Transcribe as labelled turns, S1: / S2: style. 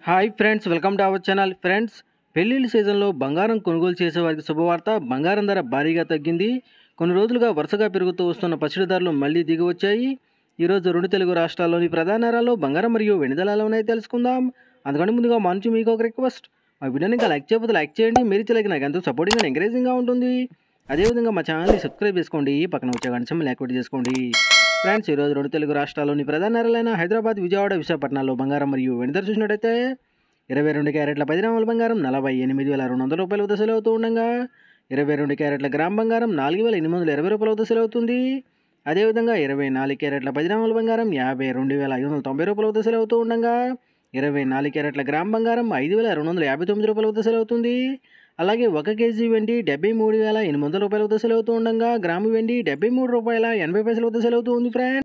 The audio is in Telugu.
S1: hi friends welcome to our channel friends పెళ్లిళ్ళ సీజన్లో బంగారం కొనుగోలు చేసే వారికి శుభవార్త బంగారం ధర భారీగా తగ్గింది కొన్ని రోజులుగా వరుసగా పెరుగుతూ వస్తున్న పసిడి ధరలు మళ్లీ దిగి వచ్చాయి ఈరోజు రెండు తెలుగు రాష్ట్రాల్లోని ప్రధాన నగరాల్లో బంగారం మరియు వెండి ధరలు ఉన్నాయో తెలుసుకుందాం అందుకని ముందుగా మా నుంచి మీకు ఒక రిక్వెస్ట్ మా వీడియోని ఇంకా లైక్ చేయకపోతే లైక్ చేయండి మీరు ఇచ్చే నాకు ఎంతో సపోర్టింగ్ అండ్ ఎంకరేజింగ్గా ఉంటుంది అదేవిధంగా మా ఛానల్ని సబ్స్క్రైబ్ చేసుకోండి పక్కన వచ్చే గంట యాక్టివేట్ చేసుకోండి ఫ్రెండ్స్ ఈరోజు రెండు తెలుగు రాష్ట్రాల్లోని ప్రధాన నగరాలైన హైదరాబాద్ విజయవాడ విశాఖపట్నాల్లో బంగారం మరియు వెండి ధర చూసినట్టయితే ఇరవై రెండు క్యారెట్ల పది గ్రాముల బంగారం నలభై ఎనిమిది వేల రెండు వందల రూపాయల వద్ద సెలవు అవుతూ ఉండగా ఇరవై రెండు క్యారెట్ల గ్రామ్ బంగారం నాలుగు వేల ఎనిమిది వందల ఇరవై రూపాయల వద్ద సెలవు అవుతుంది అదేవిధంగా ఇరవై నాలుగు క్యారెట్ల పది గ్రాముల బంగారం యాభై రెండు వేల ఐదు వందల తొంభై రూపాయల వద్ద సెలవు అవుతూ ఉండగా ఇరవై నాలుగు క్యారెట్ల గ్రామ్ బంగారం ఐదు వేల రెండు వందల యాభై తొమ్మిది రూపాయల వద్ద సెలవు అవుతుంది అలాగే ఒక కేజీ వెండి డెబ్బై మూడు వేల ఎనిమిది వందల రూపాయల వద్ద సెలవు అవుతూ ఉండగా గ్రాము వెండి డెబ్బై మూడు రూపాయల ఎనభై పైసల వద్ద సెలవు అవుతూ ఉంది ఫ్రెండ్స్